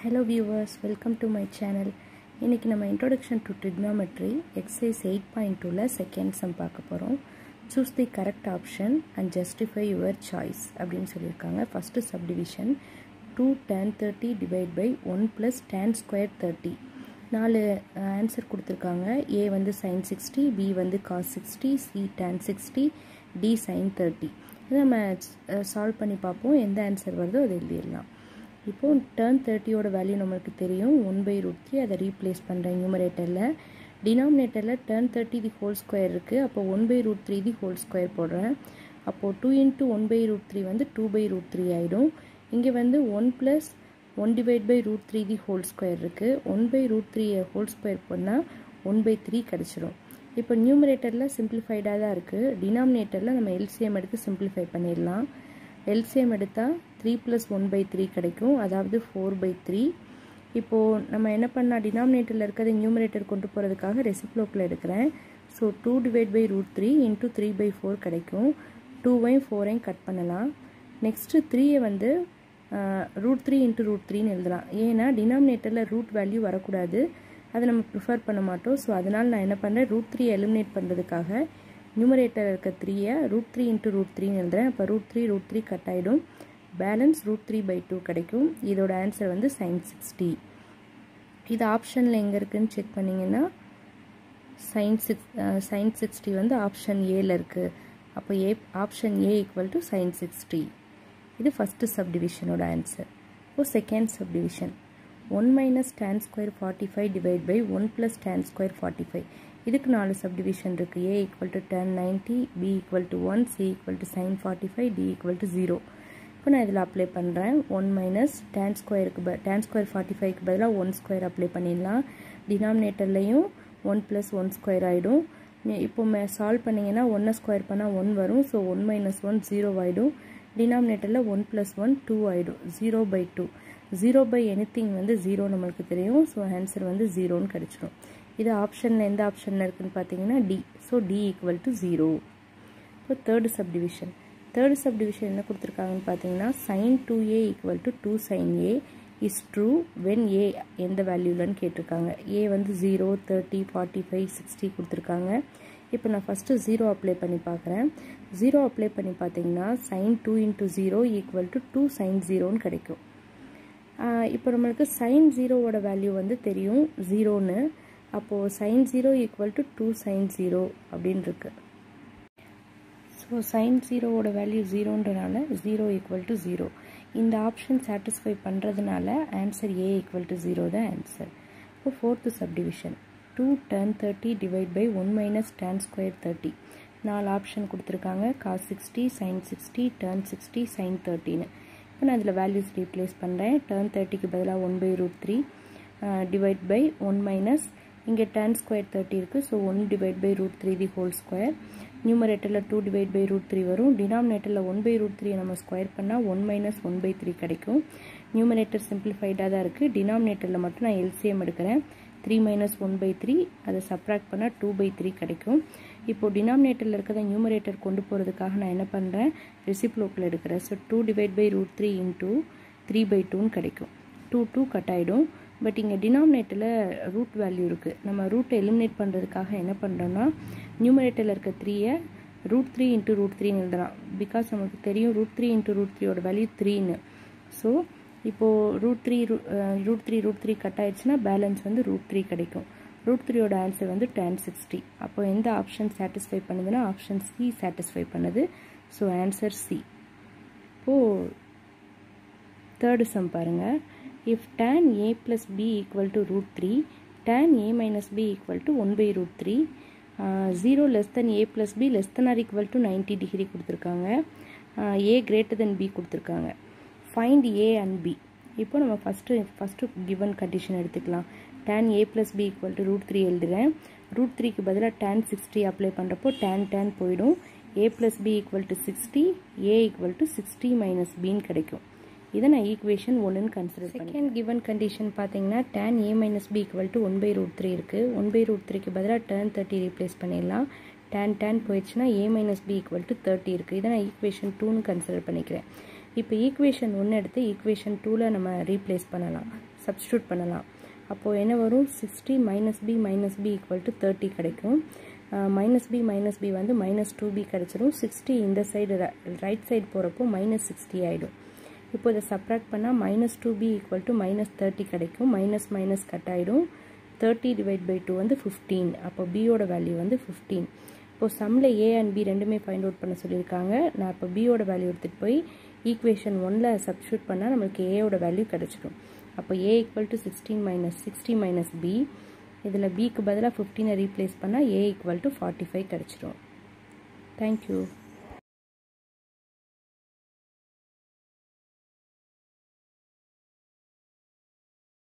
hello viewers welcome to my channel இன்றைக்கி நம்ம introduction to trigonometry exercise eight point டூவில் second sum பார்க்க போகிறோம் choose the correct option and justify your choice அப்படின்னு சொல்லியிருக்காங்க first subdivision two tan thirty divide by one plus tan square thirty நாலு answer கொடுத்துருக்காங்க A வந்து சைன் சிக்ஸ்டி பி வந்து cos sixty C tan sixty D sine thirty இதை நம்ம solve பண்ணி பார்ப்போம் எந்த ஆன்சர் வருதோ அதை எழுதிடலாம் இப்போது டேர்ன் தேர்ட்டியோட வேல்யூ நம்மளுக்கு தெரியும் ஒன் பை ரூட் த்ரீ அதை ரீப்ளேஸ் பண்ணுறேன் நியூமரேட்டரில் டினாமினேட்டரில் tan thirty the whole square இருக்குது அப்போ one by root three the whole square போடுறேன் அப்போது two into one by root three வந்து டூ பை ரூட் த்ரீ ஆகிடும் இங்கே வந்து one plus one divide by root three the whole square இருக்குது one by root த்ரீயை ஹோல் ஸ்கொயர் பண்ணால் one by three கிடச்சிரும் இப்போ நியூமரேட்டரில் சிம்பிளிஃபைடாக தான் இருக்குது டினாமினேட்டரில் நம்ம எல்சிஎம் எடுத்து சிம்பிளிஃபை பண்ணிடலாம் எல்சிஎம் எடுத்தால் three plus one by three கிடைக்கும் அதாவது ஃபோர் பை த்ரீ இப்போது நம்ம என்ன பண்ணால் டினாமினேட்டரில் இருக்கிறத நியூமரேட்டர் கொண்டு போகிறதுக்காக ரெசிப்ளோக்கில் எடுக்கிறேன் so two divide by root three into three by four கிடைக்கும் டூவையும் ஃபோரையும் கட் பண்ணலாம் நெக்ஸ்ட்டு த்ரீயை வந்து ரூட் த்ரீ இன்ட்டு ரூட் த்ரீன்னு எழுதலாம் ஏன்னா டினாமினேட்டரில் ரூட் வேல்யூ வரக்கூடாது அதை நம்ம ப்ரிஃபர் பண்ண மாட்டோம் ஸோ அதனால் நான் என்ன பண்ணுறேன் ரூட் த்ரீ எலிமினேட் பண்ணுறதுக்காக நியூமரேட்டர் இருக்க த்ரீயை ரூட் த்ரீ இன்ட்டு ரூட் த்ரீன்னு எழுதுறேன் அப்போ root three root three cut ஆகிடும் balance root three by two கிடைக்கும் இதோட ஆன்சர் வந்து சைன் சிக்ஸ்டி இது ஆப்ஷனில் எங்கே இருக்குதுன்னு செக் பண்ணிங்கன்னா சைன் சிக்ஸ் சைன் சிக்ஸ்டி வந்து ஆப்ஷன் ஏல இருக்குது அப்போ A option A equal to sine sixty இது ஃபஸ்ட்டு சப்டிவிஷனோட ஆன்சர் இப்போ second subdivision one minus tan square forty five divide by one plus tan square forty five இதுக்கு நாலு சப்டிவிஷன் இருக்குது A equal to tan ninety B equal to one C equal to sine forty five D equal to zero இப்போ நான் இதில் apply பண்ணுறேன் one minus tan ஸ்கொயருக்கு ப tan square forty ஃபைவ்க்கு பதிலாக ஒன் ஸ்கொயர் அப்ளை பண்ணிடலாம் டினாமினேட்டர்லேயும் ஒன் ப்ளஸ் ஒன் ஸ்கொயர் ஆகிடும் இப்போ மே சால்வ் பண்ணிங்கன்னா ஒன்றை ஸ்கொயர் பண்ணால் ஒன் வரும் so one minus one zero ஆகிடும் டினாமினேட்டரில் ஒன் ப்ளஸ் ஒன் டூ ஆகிடும் zero by two zero by anything வந்து ஜீரோ நம்மளுக்கு தெரியும் ஸோ ஆன்சர் வந்து ஜீரோன்னு கிடச்சிரும் இது ஆப்ஷனில் எந்த ஆப்ஷனில் இருக்குதுன்னு பார்த்தீங்கன்னா D so D equal to zero இப்போ தேர்டு சப்டிவிஷன் தேர்டு சப்டிவிஷன் என்ன கொடுத்துருக்காங்கன்னு பார்த்தீங்கன்னா sine two A equal to two sine A is true when A எந்த வேல்யூலன்னு கேட்டிருக்காங்க ஏ வந்து zero thirty forty five sixty கொடுத்துருக்காங்க இப்போ நான் ஃபஸ்ட்டு ஜீரோ அப்ளை பண்ணி பார்க்குறேன் ஜீரோ அப்ளை பண்ணி பார்த்தீங்கன்னா sine two into zero equal to two sine ஜீரோன்னு கிடைக்கும் இப்போ நம்மளுக்கு சைன் ஜீரோவோட வேல்யூ வந்து தெரியும் ஜீரோன்னு அப்போது sine zero equal to two sine zero அப்படின்னு இருக்கு ஸோ சைன் ஜீரோவோட வேல்யூ ஜீரோன்றனால ஜீரோ ஈக்குவல் டு ஜீரோ இந்த ஆப்ஷன் சாட்டிஸ்ஃபை பண்ணுறதுனால answer A equal to zero தான் ஆன்சர் இப்போ fourth subdivision two tan thirty divide by one minus tan square thirty நாலு option கொடுத்துருக்காங்க cos sixty sine sixty tan sixty sine தேர்ட்டின்னு இப்போ நான் இதில் வேல்யூஸ் ரீப்ளேஸ் பண்ணுறேன் டேர்ன் தேர்ட்டிக்கு பதிலாக one by root three divide by one minus இங்கே டேன் ஸ்கொயர் தேர்ட்டி இருக்குது so one divide by root three the whole square நியூமரேட்டரில் two divide by root three வரும் டினாமினேட்டரில் ஒன் பை ரூட் த்ரீ நம்ம square பண்ணால் one minus one by three கிடைக்கும் numerator சிம்பிளிஃபைடாக தான் இருக்குது டினாமினேட்டரில் மட்டும் நான் எல்சிஎம் எடுக்கிறேன் three minus one by three அதை சப்ராக்ட் பண்ணால் டூ பை த்ரீ கிடைக்கும் இப்போது டினாமினேட்டரில் இருக்கிறத நியூமரேட்டர் கொண்டு போகிறதுக்காக நான் என்ன பண்ணுறேன் ரெசிப்ளோக்கில் எடுக்கிறேன் so two divide by root three into three by டூன்னு கிடைக்கும் டூ டூ கட் ஆகிடும் பட் இங்கே டினாமினேட்டரில் ரூட் வேல்யூ இருக்குது நம்ம ரூட்டை எலிமினேட் பண்ணுறதுக்காக என்ன பண்ணுறோன்னா நியூமரேட்டரில் இருக்க த்ரீயை ரூட் த்ரீ இன்ட்டு ரூட் த்ரீன்னு எழுதலாம் பிகாஸ் நமக்கு தெரியும் ரூட் த்ரீ இன்ட்டு ரூட் த்ரீயோட வேல்யூ த்ரீன்னு ஸோ இப்போது root three root three root three cut ஆயிடுச்சுன்னா பேலன்ஸ் வந்து ரூட் த்ரீ கிடைக்கும் ரூட் த்ரீயோட ஆன்சர் வந்து டென் சிக்ஸ்டி அப்போ எந்த ஆப்ஷன் சாட்டிஸ்ஃபை பண்ணுதுன்னா ஆப்ஷன் சி சாட்டிஸ்ஃபை பண்ணுது ஸோ ஆன்சர் சி இப்போது தேர்டு சம் பாருங்கள் if tan A plus B equal to root three tan A minus B equal to one by root three zero less then A plus B less than or equal to ninety degree கொடுத்துருக்காங்க A greater than B கொடுத்துருக்காங்க find A and B இப்போ நம்ம first first given condition எடுத்துக்கலாம் tan A plus B equal to root three எழுதுகிறேன் root த்ரீக்கு பதிலாக tan sixty apply பண்ணுறப்போ tan tan போயிடும் A plus B equal to sixty A equal to sixty minus பின்னு கிடைக்கும் இதை நான் ஈக்குவேஷன் ஒன்றுன்னு கன்சிடர் செகண்ட் கிவன் கண்டிஷன் பார்த்தீங்கன்னா tan A minus B equal to one by root three இருக்குது one by root த்ரீக்கு பதிலாக டேன் தேர்ட்டி ரீப்ளேஸ் பண்ணிடலாம் டேன் டேன் போயிடுச்சுன்னா A minus B equal to thirty இருக்குது இதை நான் ஈக்குவேஷன் டூன்னு கன்சிடர் பண்ணிக்கிறேன் இப்போ ஈக்குவேஷன் ஒன்று எடுத்து ஈக்குவேஷன் டூவில் நம்ம ரீப்ளேஸ் பண்ணலாம் சப்ஸ்டியூட் பண்ணலாம் அப்போது என்ன வரும் sixty minus B minus B equal to thirty கிடைக்கும் மைனஸ் பி மைனஸ் பி வந்து மைனஸ் டூ பி கிடச்சிரும் சிக்ஸ்டி இந்த சைடு ரைட் சைடு போகிறப்போ மைனஸ் சிக்ஸ்டி ஆகிடும் இப்போ இதை சப்ராக்ட் பண்ணால் minus two B equal to minus thirty கிடைக்கும் மைனஸ் மைனஸ் கட் ஆகிடும் தேர்ட்டி டிவைட் பை டூ வந்து ஃபிஃப்டீன் அப்போ பியோட வேல்யூ வந்து ஃபிஃப்டீன் இப்போ சம்மில் ஏ அண்ட் பி ரெண்டுமே ஃபைண்ட் அவுட் பண்ண சொல்லியிருக்காங்க நான் இப்போ பியோட வேல்யூ எடுத்துகிட்டு போய் ஈக்குவேஷன் ஒனில் சப்ஸ்டியூட் பண்ணால் நம்மளுக்கு ஏயோட வேல்யூ கிடச்சிடும் அப்போ A equal to sixteen minus sixty minus B இதில் பிக்கு பதிலாக ஃபிஃப்டீனை ரீப்ளேஸ் பண்ணால் A equal to forty five கிடச்சிரும் தேங்க்யூ